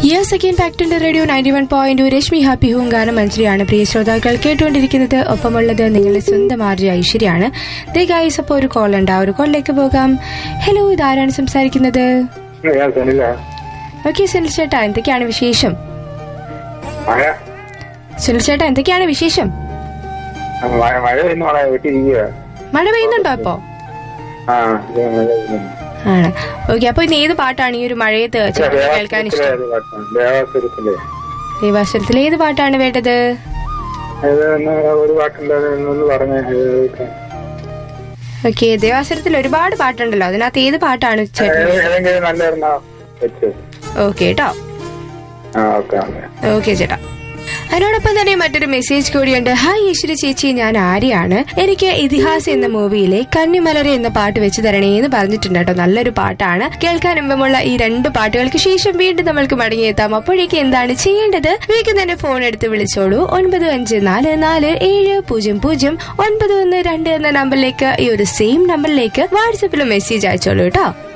Yes again back to radio ninety one point Rashmi happy home ഗാനം മഞ്ജരിയാണ് പ്രിയ ശ്രോതാക്കൾ കേട്ടുകൊണ്ടിരിക്കുന്നത് ഒപ്പമുള്ളത് നിങ്ങളുടെ സ്വന്തം ആർജി ഐശ്വര്യാണ് ദേ ഗൈസ് അപ്പോൾ ഒരു കോൾ ഉണ്ട് ആ ഒരു കോളിലേക്ക് പോകാം ഹലോ ഇതാരാണ് സംസാരിക്കുന്നത് ഞാൻ സുനില ഓക്കെ സുനിൽ ചേട്ടാ എന്തൊക്കെയാണ് വിശേഷം മഴ സുനിൽ ചേട്ടാ എന്തൊക്കെയാണ് വിശേഷം മഴ മഴ ഇന്ന് മോളെ വീട്ടിരിക്കുക മഴ പെയ്യുന്നുണ്ടോ ഇപ്പോ ആ ഇത് മഴ പെയ്യുന്നു. ആണ് ഓക്കെ അപ്പൊ ഇന്ന് ഏത് പാട്ടാണ് ഈ ഒരു മഴയത്ത് ചേട്ടന് കേൾക്കാൻ ദേവാസുരത്തിലെ ഇഷ്ടം ഒരു പാട്ടാണ്. ദേവാസുരത്തിലെ ദേവാസുരത്തിൽ ഏത് പാട്ടാണ് വേണ്ടത് അത് ഒന്ന് ഒരു പാട്ടുണ്ട് അത് ഒന്ന് പറഞ്ഞ ഓക്കെ ദേവാസുരത്തിൽ ഒരുപാട് പാട്ടുണ്ടല്ലോ അതിനകത്ത് ഏത് പാട്ടാണ് ചേട്ടൻ ഏതെങ്കിലും നല്ലായിരുന്നോ വെച്ച് ഓക്കെ കേട്ടോ ആ ഓക്കെ ഓക്കെ ഓക്കെ ചേട്ടാ അതിനോടൊപ്പം തന്നെ മറ്റൊരു മെസ്സേജ് കൂടിയുണ്ട് ഹായ് ഈശ്വരി ചേച്ചി ഞാൻ ആര്യാണ് എനിക്ക് ഇതിഹാസ് എന്ന മൂവിയിലെ കന്നിമലരെ എന്ന പാട്ട് വെച്ച് തരണേ എന്ന് പറഞ്ഞിട്ടുണ്ട് കേട്ടോ നല്ലൊരു പാട്ടാണ് കേൾക്കാൻ ഇമ്പമുള്ള ഈ രണ്ട് പാട്ടുകൾക്ക് ശേഷം വീണ്ടും നമ്മൾക്ക് മടങ്ങിയെത്താം അപ്പോഴേക്ക് എന്താണ് ചെയ്യേണ്ടത് വേഗം തന്നെ ഫോൺ എടുത്ത് വിളിച്ചോളൂ ഒൻപത് അഞ്ച് നാല് നാല് ഏഴ് പൂജ്യം പൂജ്യം ഒൻപത് ഒന്ന് രണ്ട് എന്ന നമ്പറിലേക്ക് ഈ ഒരു സെയിം നമ്പറിലേക്ക് വാട്സപ്പിൽ മെസ്സേജ് അയച്ചോളൂ കേട്ടോ